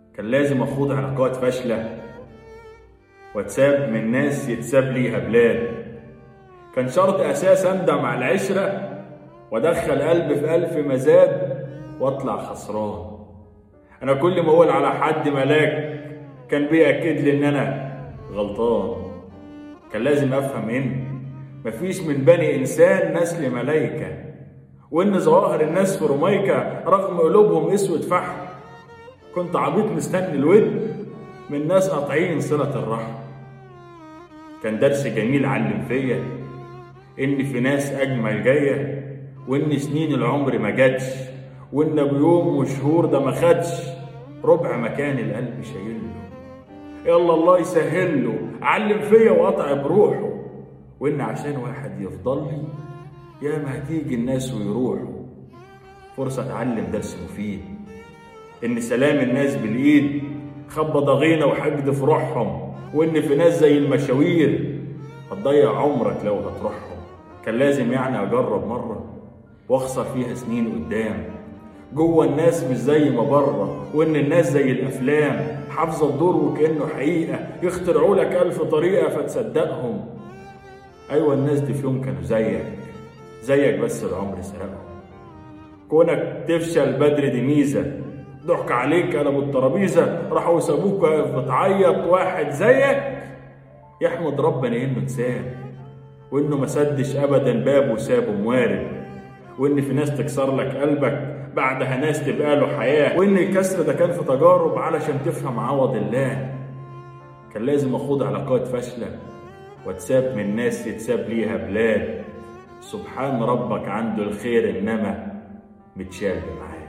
كان لازم اخوض علاقات فاشله واتساب من ناس يتساب ليها بلاد كان شرط اساس اندم على العشره وادخل قلب في الف مزاد واطلع خسران انا كل ما اقول على حد ملاك كان بيأكد لي ان انا غلطان كان لازم افهم ان مفيش من بني انسان نسل ملايكه وان ظواهر الناس في روميكا رغم قلوبهم اسود فحم كنت عبيط مستني الود من ناس قاطعين صله الرحم كان درس جميل علم فيا ان في ناس اجمل جايه وان سنين العمر ما جاتش وان بيوم وشهور ده ما خدش ربع مكان القلب شايله يلا الله يسهل له علم فيا وقطع بروحه وان عشان واحد يفضل لي يا ما هتيجي الناس ويروحوا فرصة اتعلم درس مفيد ان سلام الناس بالايد خبى ضغينة وحقد في روحهم وان في ناس زي المشاوير هتضيع عمرك لو هتروحهم كان لازم يعني اجرب مرة واخسر فيها سنين قدام جوه الناس مش زي ما بره وان الناس زي الافلام حافظه الدور وكانه حقيقه يخترعوا لك الف طريقه فتصدقهم ايوه الناس دي في يوم كانوا زيك زيك بس العمر سرقهم كونك تفشل بدري دي ميزه ضحك عليك قلبوا الترابيزه راحوا سابوك واقف بتعيط واحد زيك يحمد ربنا انه اتساب وانه ما سدش ابدا باب وسابه موارد وان في ناس تكسر لك قلبك بعدها ناس تبقى له حياه وان الكسر ده كان في تجارب علشان تفهم عوض الله كان لازم اخوض علاقات فاشله واتساب من ناس يتساب ليها بلاد سبحان ربك عنده الخير انما متشال معاه